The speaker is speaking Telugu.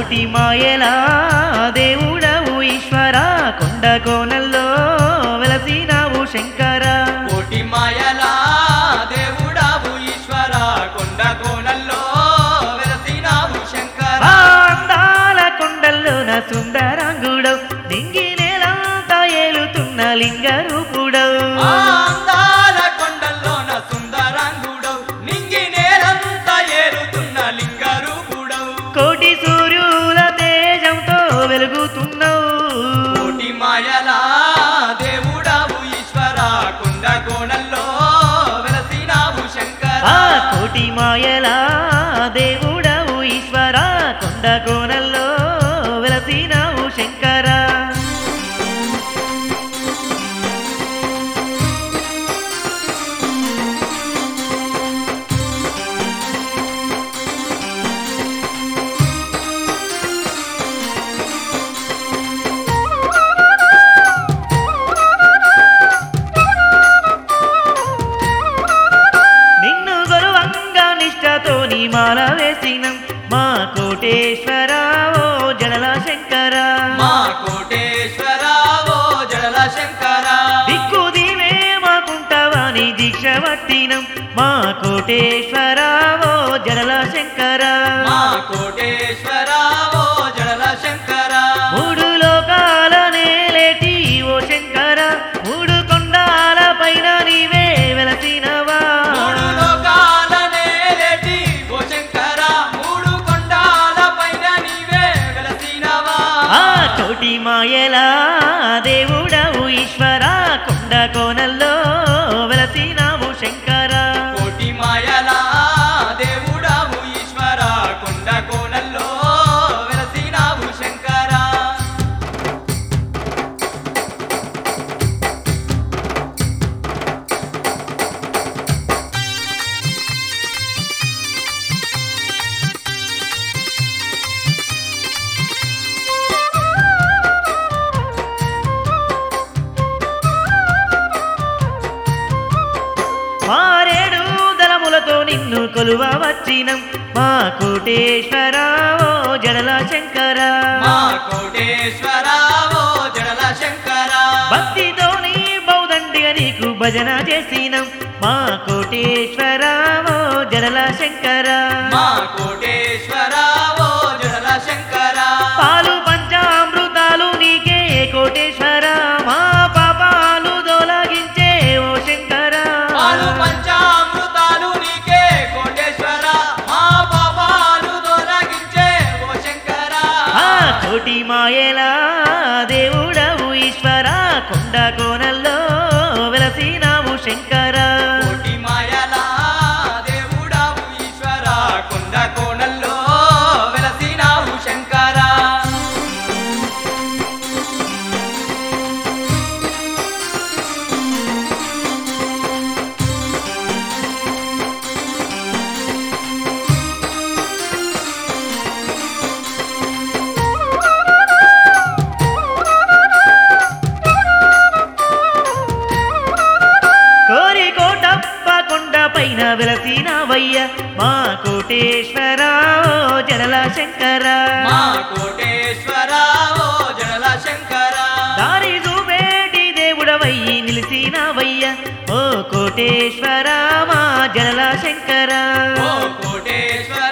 కోటి మాయలా దేవుడవు ఈశ్వర కొండ కోనల్లో వెలసినావు శంకర కోటి మాయలా దేవుడావు ఈశ్వర కొండ కోణల్లో వెలసినావు శంకర ఆ అందాల కొండల్లోన సుందరంగుడవు దింగి నేలంతా ఏలుతున్న లింగ రూపుడవు ఆ అందాల కొండల్లోన సుందరంగుడవు నింగి నేలంతా ఏరుతున్న లింగ రూపుడవు కోటి సూర్యుల తేజంతో వెలుగుతున్నావు కోటి మాయలా దేవుడావు ఈశ్వర కొండ కోణల్లో వెలసినావు శంకర ఆ కోటి మాయలా దేవుడవు ఈశ్వర కొండ కోనల్లో వెలసినావు శంకర నిన్ను గొలువంగా నిష్టతో నీ మాల వేసినం మా కోటేశ్వర ఓ జడల శంకర మా కోటేశ్వర ఓ జడల శంకర దిక్కు దీవే మాకుంటవాని దీక్ష పట్టినం మా కోటేశ్వర ఓ జడల శంకర మా కోటేశ్వర ఓ జడల శంకర మూడు లోకాల నేలేటి ఓ శంకర మూడు కొండాల పైన నీవే వెలసినవా మూడు లోకాల నేలేటి ఓ శంకర మూడు కొండాల పైన నీవే వెలసినవా ఆ కోటి మాయలా దేవుడవు ఈశ్వర కొండ కోనల్లో వెలసినావు శంకర కోటి మాయలా దేవుడావు ఈశ్వర కొండ కోణల్లో వెలసినావు శంకర మారేడు దళములతో నిన్ను కొలువ వచ్చినం మా కోటేశ్వర ఓ జడల శంకర మా కోటేశ్వర ఓ జడల శంకర భక్తితో నీ బౌదండిగా నీకు భజన చేసినం మా కోటేశ్వర ఓ జడల శంకర మా కోటేశ్వర ఓ జడల శంకర పాలు పంచామృతాలు నీకే కోటేశ్వర మా పాపాలు దొలగించే ఓ శంకర పాలు పంచామృతాలు నీకే కోటేశ్వర మా పాపాలు తొలగించే ఓ శంకర ఆ కోటి మాయలా దేవుడవు ఈశ్వర కొండ కోనల్లో వెలసినావు శంకర కోటి మాయలా దేవుడావు ఈశ్వర కొండ కోణల్లో వెలసినావు శంకర కోరి కోటప్ప కొండ పైన వెలసినావయ్య మా కోటేశ్వర ఓ జడల శంకర మా కోటేశ్వర ఓ జడల శంకర దారి చూపేటి దేవుడవయ్యి నిలిసినావయ్య ఓ కోటేశ్వర మా జడల శంకర ఓ కోటేశ్వర